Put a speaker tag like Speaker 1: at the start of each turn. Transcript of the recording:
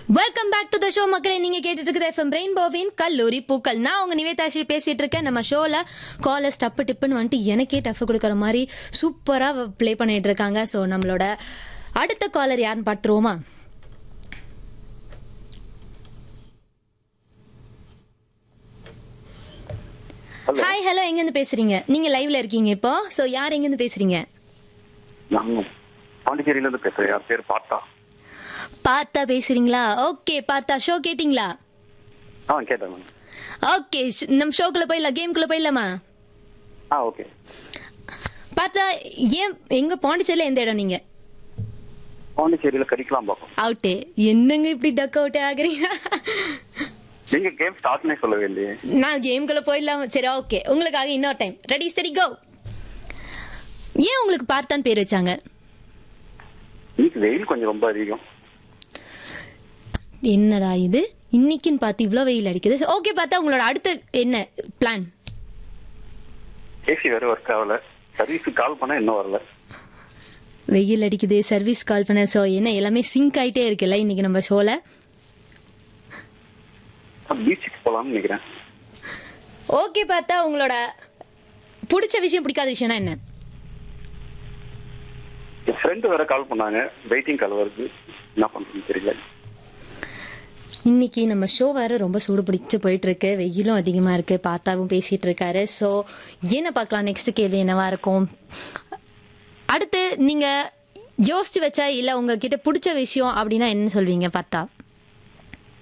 Speaker 1: welcome back to the show மக்களே நீங்க கேட்டுட்டு இருக்கிற எஃப்எம் ரெயின்போவின் கல்லூரி பூக்கள் நான் உங்க நிவேதாஷி பேசிட்டு இருக்கேன் நம்ம ஷோல காலர்ஸ் டப்பு டிப்புன்னு வந்துட்டு எனக்கே டஃப் கொடுக்குற மாதிரி சூப்பரா ப்ளே பண்ணிட்டு இருக்காங்க ஸோ நம்மளோட அடுத்த காலர் யாருன்னு பார்த்துருவோமா
Speaker 2: ஹலோ
Speaker 1: ஹாய் ஹலோ எங்க இருந்து பேசுறீங்க நீங்க லைவ்ல இருக்கீங்க இப்போ ஸோ யார் எங்க இருந்து பேசுறீங்க
Speaker 2: நாங்க பாண்டிச்சேரியில இருந்து பேசுறேன் என் பேர் பார்த்தா
Speaker 1: பார்த்தா பேசுறீங்களா ஓகே பார்த்தா ஷோ கேட்டிங்களா
Speaker 2: ஆ கேட்டேன் மேம்
Speaker 1: ஓகே நம்ம ஷோக்குள்ள போயிடலாம் கேம்குள்ள போயிடலாமா
Speaker 2: ஆ ஓகே
Speaker 1: பார்த்தா ஏன் எங்க பாண்டிச்சேரியில எந்த இடம் நீங்க
Speaker 2: பாண்டிச்சேரியில கடிக்கலாம் பார்ப்போம்
Speaker 1: அவுட்டு என்னங்க இப்படி டக் அவுட் ஆகுறீங்க
Speaker 2: நீங்க கேம் ஸ்டார்ட்னே சொல்லவே இல்லையே
Speaker 1: நான் கேம்குள்ள போயிடலாம் சரி ஓகே உங்களுக்காக இன்னொரு டைம் ரெடி சரி கோ ஏன் உங்களுக்கு பார்த்தான் பேர் வச்சாங்க
Speaker 2: இன்னைக்கு வெயில் கொஞ்சம் ரொம்ப அதிகம்
Speaker 1: என்னடா இது இன்னைக்குன்னு பார்த்து இவ்வளோ வெயில் அடிக்குது ஓகே பார்த்தா உங்களோட அடுத்த என்ன பிளான்
Speaker 2: ஏசி வேற ஒர்க் ஆகல சர்வீஸுக்கு கால் பண்ணா இன்னும் வரல
Speaker 1: வெயில் அடிக்குது சர்வீஸ் கால் பண்ண ஸோ என்ன எல்லாமே சிங்க் ஆயிட்டே இருக்குல்ல இன்னைக்கு நம்ம ஷோல
Speaker 2: பீச்சுக்கு போலாம்னு நினைக்கிறேன்
Speaker 1: ஓகே பார்த்தா உங்களோட பிடிச்ச விஷயம் பிடிக்காத விஷயம்னா என்ன
Speaker 2: என் ஃப்ரெண்டு வேற கால் பண்ணாங்க வெயிட்டிங் கால் வருது என்ன பண்றதுன்னு தெரியல
Speaker 1: இன்னைக்கு நம்ம ஷோ வேற ரொம்ப சூடு பிடிச்சு போயிட்டு இருக்கு வெயிலும் அதிகமா இருக்கு பார்த்தாவும் பேசிட்டு இருக்காரு ஸோ என்ன பார்க்கலாம் நெக்ஸ்ட் கேள்வி என்னவா இருக்கும் அடுத்து நீங்க யோசிச்சு வச்சா இல்ல உங்ககிட்ட பிடிச்ச விஷயம் அப்படின்னா என்ன சொல்வீங்க பார்த்தா